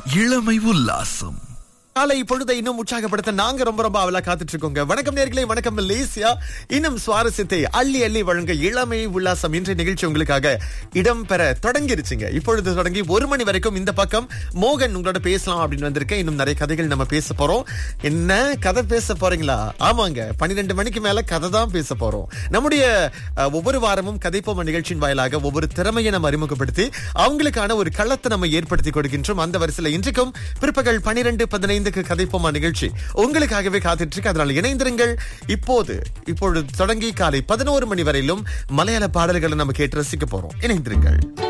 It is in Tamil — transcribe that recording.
இளமை உல்லாசம் காலை பொழுதை இன்னும் உற்சாகப்படுத்த நாங்க ரொம்ப ரொம்ப அவலா காத்துட்டு இருக்கோங்க வணக்கம் நேர்களே வணக்கம் லேசியா இன்னும் சுவாரஸ்யத்தை அள்ளி அள்ளி வழங்க இளமை உல்லாசம் இன்றைய நிகழ்ச்சி உங்களுக்காக இடம்பெற தொடங்கிருச்சுங்க இப்பொழுது தொடங்கி ஒரு மணி வரைக்கும் இந்த பக்கம் மோகன் உங்களோட பேசலாம் அப்படின்னு வந்திருக்கேன் இன்னும் நிறைய கதைகள் நம்ம பேச போறோம் என்ன கதை பேச போறீங்களா ஆமாங்க பன்னிரெண்டு மணிக்கு மேல கதை தான் பேச போறோம் நம்முடைய அஹ், ஒவ்வொரு வாரமும் கதைப்போம நிகழ்ச்சியின் வாயிலாக ஒவ்வொரு திறமையை நம்ம அறிமுகப்படுத்தி அவங்களுக்கான ஒரு களத்தை நம்ம ஏற்படுத்தி கொடுக்கின்றோம் அந்த வரிசையில் இன்றைக்கும் பிற்பகல் பனிரெண்டு பதினைந்துக்கு கதைப்போமா நிகழ்ச்சி உங்களுக்காகவே காத்துட்டு இருக்கு அதனால் இணைந்திருங்கள் இப்போது இப்பொழுது தொடங்கி காலை பதினோரு மணி வரையிலும் மலையாள பாடல்களை நம்ம கேட்டு ரசிக்க போறோம் இணைந்திருங்கள்